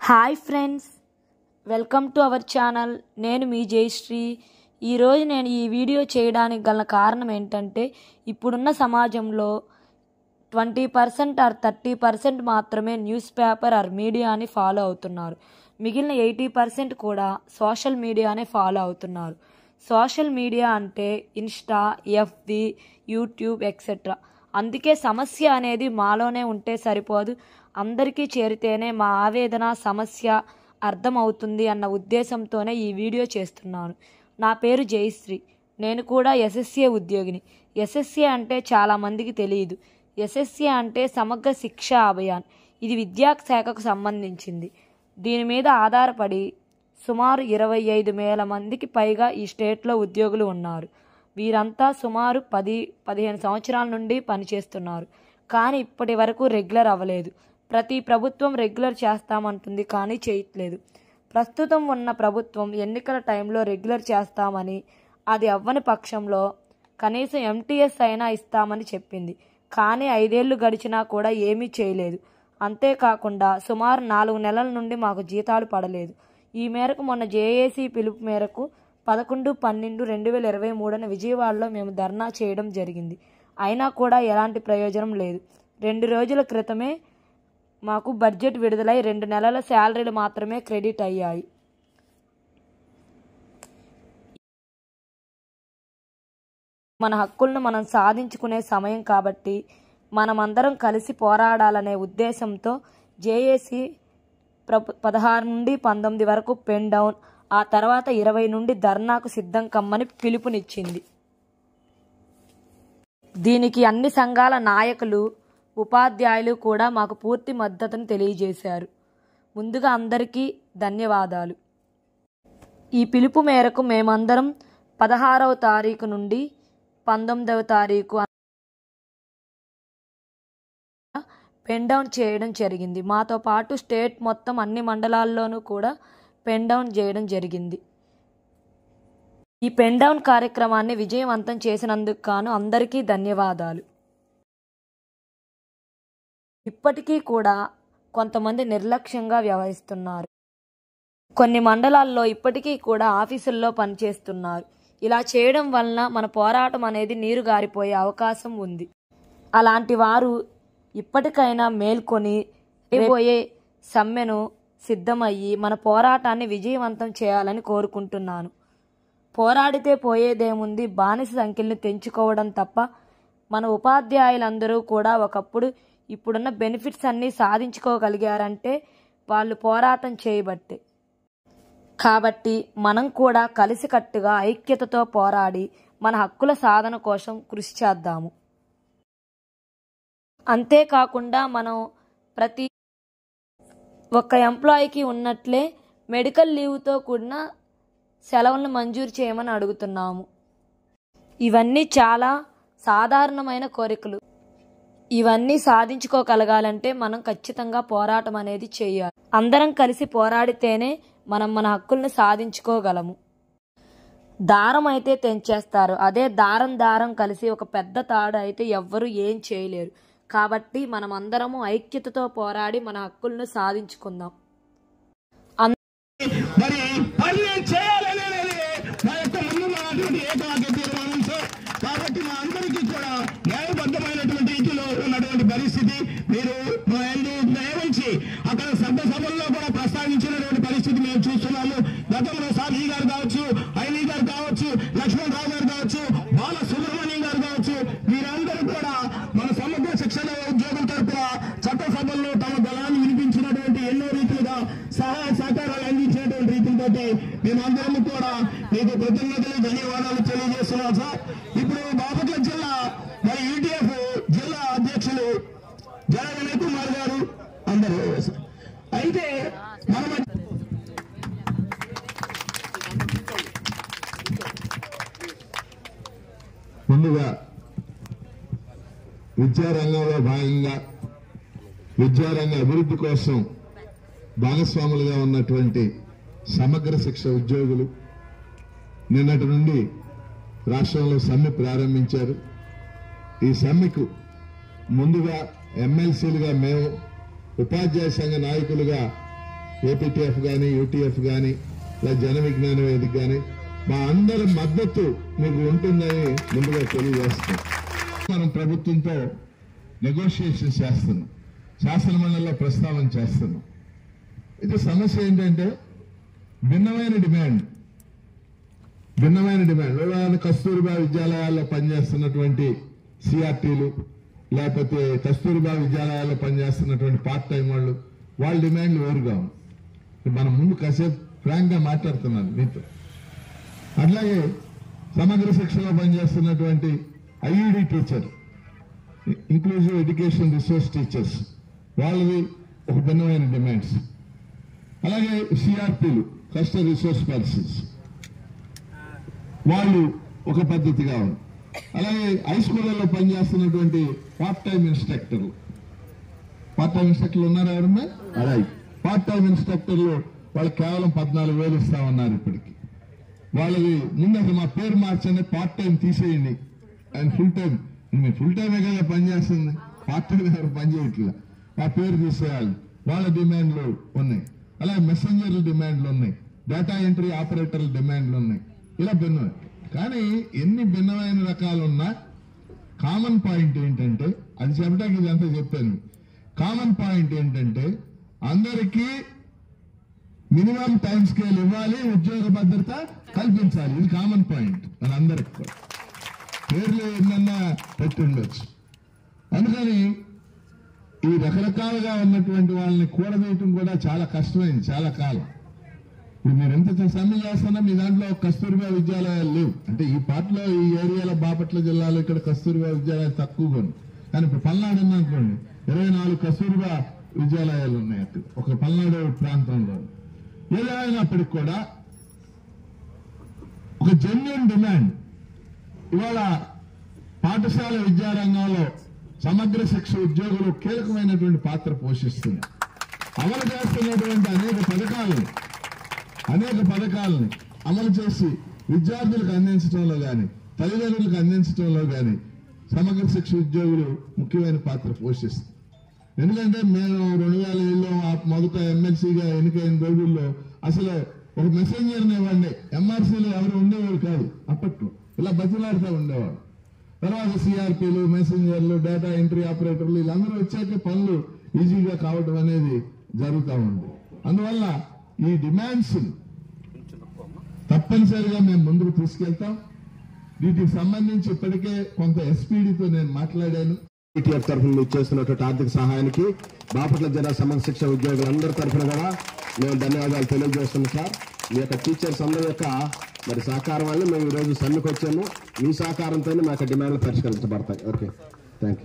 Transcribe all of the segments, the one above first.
Hi friends welcome to our channel నేను మీ జయశ్రీ ఈరోజు నేను ఈ వీడియో చేయడానికి గల కారణం ఏంటంటే ఇప్పుడున్న సమాజంలో twenty percent or thirty percent మాత్రమే న్యూస్ పేపర్ ఆర్ మీడియాని ఫాలో అవుతున్నారు మిగిలిన ఎయిటీ పర్సెంట్ కూడా సోషల్ మీడియానే ఫాలో అవుతున్నారు సోషల్ మీడియా అంటే ఇన్స్టా ఎఫ్బి యూట్యూబ్ ఎక్సెట్రా అందుకే సమస్య అనేది మాలోనే ఉంటే సరిపోదు అందరికీ చేరితేనే మా ఆవేదన సమస్య అర్థమవుతుంది అన్న ఉద్దేశంతోనే ఈ వీడియో చేస్తున్నాను నా పేరు జయశ్రీ నేను కూడా ఎస్ఎస్ఏ ఉద్యోగిని ఎస్ఎస్ఏ అంటే చాలామందికి తెలియదు ఎస్ఎస్ఏ అంటే సమగ్ర శిక్ష అభియాన్ ఇది విద్యాశాఖకు సంబంధించింది దీని మీద ఆధారపడి సుమారు ఇరవై ఐదు వేల మందికి పైగా ఈ స్టేట్లో ఉద్యోగులు ఉన్నారు వీరంతా సుమారు పది పదిహేను సంవత్సరాల నుండి పనిచేస్తున్నారు కానీ ఇప్పటి వరకు రెగ్యులర్ అవ్వలేదు ప్రతి ప్రభుత్వం రెగ్యులర్ చేస్తామంటుంది కానీ చేయట్లేదు ప్రస్తుతం ఉన్న ప్రభుత్వం ఎన్నికల టైంలో రెగ్యులర్ చేస్తామని అది అవ్వని పక్షంలో కనీసం ఎంటీఎస్ అయినా ఇస్తామని చెప్పింది కానీ ఐదేళ్లు గడిచినా కూడా ఏమీ చేయలేదు అంతేకాకుండా సుమారు నాలుగు నెలల నుండి మాకు జీతాలు పడలేదు ఈ మేరకు మొన్న జేఏసీ పిలుపు మేరకు పదకొండు పన్నెండు రెండు వేల ఇరవై మూడున విజయవాడలో మేము ధర్నా చేయడం జరిగింది అయినా కూడా ఎలాంటి ప్రయోజనం లేదు రెండు రోజుల క్రితమే మాకు బడ్జెట్ విడుదలై రెండు నెలల శాలరీలు మాత్రమే క్రెడిట్ అయ్యాయి మన హక్కులను మనం సాధించుకునే సమయం కాబట్టి మనమందరం కలిసి పోరాడాలనే ఉద్దేశంతో జేఏసీ ప్రభు పదహారు నుండి పంతొమ్మిది వరకు పెన్ డౌన్ ఆ తర్వాత ఇరవై నుండి ధర్నాకు సిద్ధం కమ్మని పిలుపునిచ్చింది దీనికి అన్ని సంఘాల నాయకులు ఉపాధ్యాయులు కూడా మాకు పూర్తి మద్దతును తెలియజేశారు ముందుగా అందరికీ ధన్యవాదాలు ఈ పిలుపు మేరకు మేమందరం పదహారవ తారీఖు నుండి పంతొమ్మిదవ తారీఖు పెన్ డౌన్ చేయడం జరిగింది మాతో పాటు స్టేట్ మొత్తం అన్ని మండలాల్లోనూ కూడా పెన్ డౌన్ చేయడం జరిగింది ఈ పెన్ డౌన్ కార్యక్రమాన్ని విజయవంతం చేసినందుకు గాను అందరికీ ధన్యవాదాలు ఇప్పటికీ కూడా కొంతమంది నిర్లక్ష్యంగా వ్యవహరిస్తున్నారు కొన్ని మండలాల్లో ఇప్పటికీ కూడా ఆఫీసుల్లో పనిచేస్తున్నారు ఇలా చేయడం వలన మన పోరాటం అనేది నీరు గారిపోయే అవకాశం ఉంది అలాంటి వారు ఇప్పటికైనా మేల్కొని రేపోయే సమ్మెను సిద్ధమయ్యి మన పోరాటాన్ని విజయవంతం చేయాలని కోరుకుంటున్నాను పోరాడితే పోయేదేముంది బానిస సంఖ్యలను తెంచుకోవడం తప్ప మన ఉపాధ్యాయులందరూ కూడా ఒకప్పుడు ఇప్పుడున్న బెనిఫిట్స్ అన్నీ సాధించుకోగలిగారంటే వాళ్ళు పోరాటం చేయబట్టే కాబట్టి మనం కూడా కలిసికట్టుగా ఐక్యతతో పోరాడి మన హక్కుల సాధన కోసం కృషి చేద్దాము అంతేకాకుండా మనం ప్రతి ఒక్క ఎంప్లాయీకి ఉన్నట్లే మెడికల్ లీవ్తో కూడిన సెలవులను మంజూరు చేయమని అడుగుతున్నాము ఇవన్నీ చాలా సాధారణమైన కోరికలు ఇవన్నీ సాధించుకోగలగాలంటే మనం ఖచ్చితంగా పోరాటం అనేది చేయాలి అందరం కలిసి పోరాడితేనే మనం మన హక్కుల్ని సాధించుకోగలము దారం అయితే తెంచేస్తారు అదే దారం దారం కలిసి ఒక పెద్ద తాడు అయితే ఎవ్వరూ ఏం చేయలేరు కాబట్టి మనం అందరము ఐక్యతతో పోరాడి మన హక్కులను సాధించుకుందాం మరి పర్యం చేయాలనేది మా యొక్క ముందున్నటువంటి ఏకాగ్ర తీర్మానం సార్ కాబట్టి మా అందరికీ కూడా న్యాయబద్ధమైనటువంటి రీతిలో ఉన్నటువంటి పరిస్థితి మీరు మా ఎందు దయవచ్చి అక్కడ సభ సభల్లో కూడా ప్రస్తావించినటువంటి పరిస్థితి మేము చూస్తున్నాము గతంలో సార్ ఈ గారు కావచ్చు ఐలీ గారు కావచ్చు లక్ష్మణ్ రావు గారు కావచ్చు బాల సుబ్రహ్మణ్యం గారు కావచ్చు వీరందరూ కూడా మన సమగ్ర శిక్షణ ఉద్యోగం తరపున చట్టసభల్లో తమ బలాన్ని వినిపించినటువంటి ఎన్నో రీతిలుగా సహాయ సహకారాలు అందించినటువంటి రీతులతోటి మేమందరం కూడా మీకు కృతజ్ఞతలు ధన్యవాదాలు తెలియజేస్తున్నాం సార్ ఇప్పుడు బాపట్ల జిల్లా మరి యూటీఎఫ్ జిల్లా అధ్యక్షులు జల వినయ్ కుమార్ గారు అందరూ సార్. అయితే మన మధ్య- ముందుగా విద్యారంగంలో భాగంగా విద్యారంగ అభివృద్ధి కోసం భాగస్వాములుగా ఉన్నటువంటి సమగ్ర శిక్ష ఉద్యోగులు నిన్నటి నుండి రాష్ట్రంలో సమ్మె ప్రారంభించారు ఈ సమ్మెకు ముందుగా ఎమ్మెల్సీలుగా మేము ఉపాధ్యాయ సంఘ నాయకులుగా ఏపీటీఎఫ్ కానీ యూటీఎఫ్ కానీ లేదా జన విజ్ఞాన వేదిక కానీ మా అందరి మద్దతు మీకు ఉంటుందని ముందుగా తెలియజేస్తాం మనం ప్రభుత్వంతో నెగోషియేషన్ చేస్తున్నాం శాసన మండలిలో ప్రస్తావన చేస్తున్నాం ఇది సమస్య ఏంటంటే భిన్నమైన డిమాండ్ భిన్నమైన డిమాండ్ ఉదాహరణ కస్తూరిబా విద్యాలయాల్లో పనిచేస్తున్నటువంటి సిఆర్టీలు లేకపోతే కస్తూరిబా విద్యాలయాల్లో పనిచేస్తున్నటువంటి పార్ట్ టైం వాళ్ళు వాళ్ళ డిమాండ్లు వేరుగా ఉంది మనం ముందు కాసేపు ఫ్రాంక్ గా మాట్లాడుతున్నాను మీతో అట్లాగే సమగ్ర శిక్షలో పనిచేస్తున్నటువంటి IED teacher inclusive education resource teachers వాళ్ళవి ఒక భిన్నమైన డిమాండ్స్ అలాగే సిఆర్పీలు కస్టర్ రిసోర్స్ పర్సన్స్ వాళ్ళు ఒక పద్ధతిగా ఉంది అలాగే హై స్కూళ్ళలో పనిచేస్తున్నటువంటి పార్ట్ టైం ఇన్స్ట్రక్టర్లు పార్ట్ టైం ఇన్స్ట్రక్టర్లు ఉన్నారు ఎవరన్నా అలాగే పార్ట్ టైం ఇన్స్ట్రక్టర్లు వాళ్ళు కేవలం పద్నాలుగు వేలు ఇస్తామన్నారు ఇప్పటికి వాళ్ళది ముందు అసలు మా పేరు మార్చండి పార్ట్ టైం తీసేయండి అండ్ ఫుల్ టైం మీరు ఫుల్ టైమే కదా పనిచేస్తుంది పార్ట్ టైం ఎవరు పని చేయట్లా ఆ పేరు తీసేయాలి వాళ్ళ డిమాండ్లు ఉన్నాయి అలాగే మెసెంజర్ల డిమాండ్లు ఉన్నాయి డేటా ఎంట్రీ ఆపరేటర్ల డిమాండ్లు ఉన్నాయి ఇలా భిన్నమే కానీ ఎన్ని భిన్నమైన రకాలు ఉన్నా కామన్ పాయింట్ ఏంటంటే అది చెప్పడానికి ఇదంతా చెప్పాను కామన్ పాయింట్ ఏంటంటే అందరికీ మినిమం టైం స్కేల్ ఇవ్వాలి ఉద్యోగ భద్రత కల్పించాలి ఇది కామన్ పాయింట్ మన అందరికి కూడా పేర్లు ఏంటన్నా పెట్టి ఉండొచ్చు అందుకని ఈ రకరకాలుగా ఉన్నటువంటి వాళ్ళని కూడవేయటం కూడా చాలా కష్టమైంది చాలా కాలం ఇప్పుడు మీరు ఎంత సమ్మె చేస్తున్నా మీ దాంట్లో కస్తూరిబా విద్యాలయాలు లేవు అంటే ఈ పాటలో ఈ ఏరియాలో బాపట్ల జిల్లాలో ఇక్కడ కస్తూరిబా విద్యాలయాలు తక్కువగా ఉంది కానీ ఇప్పుడు పల్నాడు ఉందనుకోండి ఇరవై నాలుగు కస్తూరిబా విద్యాలయాలు ఉన్నాయి అక్కడ ఒక పల్నాడు ప్రాంతంలో ఏదైనప్పటికి కూడా ఒక జెన్యున్ డిమాండ్ ఇవాళ పాఠశాల విద్యారంగంలో సమగ్ర శిక్ష ఉద్యోగులు కీలకమైనటువంటి పాత్ర పోషిస్తుంది అమలు చేస్తున్నటువంటి అనేక పథకాలను అనేక పథకాలను అమలు చేసి విద్యార్థులకు అందించడంలో గాని తల్లిదండ్రులకు అందించడంలో గాని సమగ్ర శిక్ష ఉద్యోగులు ముఖ్యమైన పాత్ర పోషిస్తుంది ఎందుకంటే మేము రెండు వేల ఏళ్ళలో ఆ మొదట ఎమ్మెల్సీగా ఎన్నికైన రోజుల్లో అసలు ఒక మెసెంజర్ ఇవ్వండి ఎంఆర్సీలో ఎవరు ఉండేవాడు కాదు అప్పట్లో ఇలా బతిలాడుతూ ఉండేవాడు తర్వాత సిఆర్పీలు మెసెంజర్లు డేటా ఎంట్రీ ఆపరేటర్లు వీళ్ళందరూ వచ్చాక పనులు ఈజీగా కావడం అనేది జరుగుతూ ఉంది అందువల్ల ఈ డిమాండ్స్ తప్పనిసరిగా మేము ముందుకు తీసుకెళ్తాం వీటికి సంబంధించి ఇప్పటికే కొంత ఎస్పీడీతో నేను మాట్లాడాను ఈటీఎఫ్ తరఫున మీకు చేస్తున్నటువంటి ఆర్థిక సహాయానికి బాపట్ల జిల్లా సమగ్ర శిక్ష ఉద్యోగులందరి తరఫున కూడా మేము ధన్యవాదాలు తెలియజేస్తున్నాం సార్ మీ యొక్క టీచర్స్ అందరి యొక్క మరి సహకారం వల్ల మేము ఈరోజు సమ్మెకి వచ్చాము మీ సహకారంతోనే మా యొక్క డిమాండ్లు పరిష్కరించబడతాయి okay thank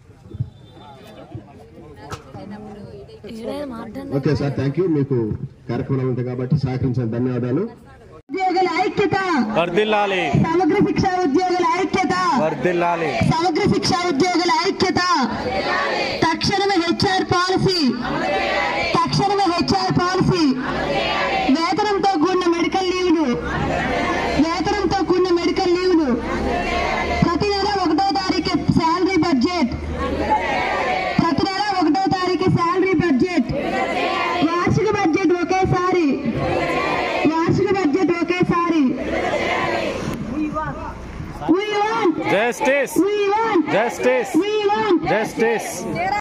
you okay sir thank you మీకు కార్యక్రమాలు ఉంటాయి కాబట్టి సహకరించిన ధన్యవాదాలు ఉద్యోగుల ఐక్యత వర్దిల్లాలి సమగ్ర శిక్ష ఉద్యోగుల ఐక్యత వర్దిల్లాలి సమగ్ర శిక్ష ఉద్యోగుల ఐక్యత తక్షణమే హెచ్ఆర్ పాలసీ తక్షణమే హెచ్ఆర్ పాలసీ వేతనంతో కూడిన మెడికల్ లీవ్లు వేతనంతో కూడిన మెడికల్ లీవ్లు ప్రతి నెల ఒకటో తారీఖు శాలరీ బడ్జెట్ ప్రతి నెల ఒకటో తారీఖు శాలరీ బడ్జెట్ వార్షిక బడ్జెట్ ఒకేసారి వార్షిక బడ్జెట్ ఒకేసారి We want, justice we want, justice we want. Justice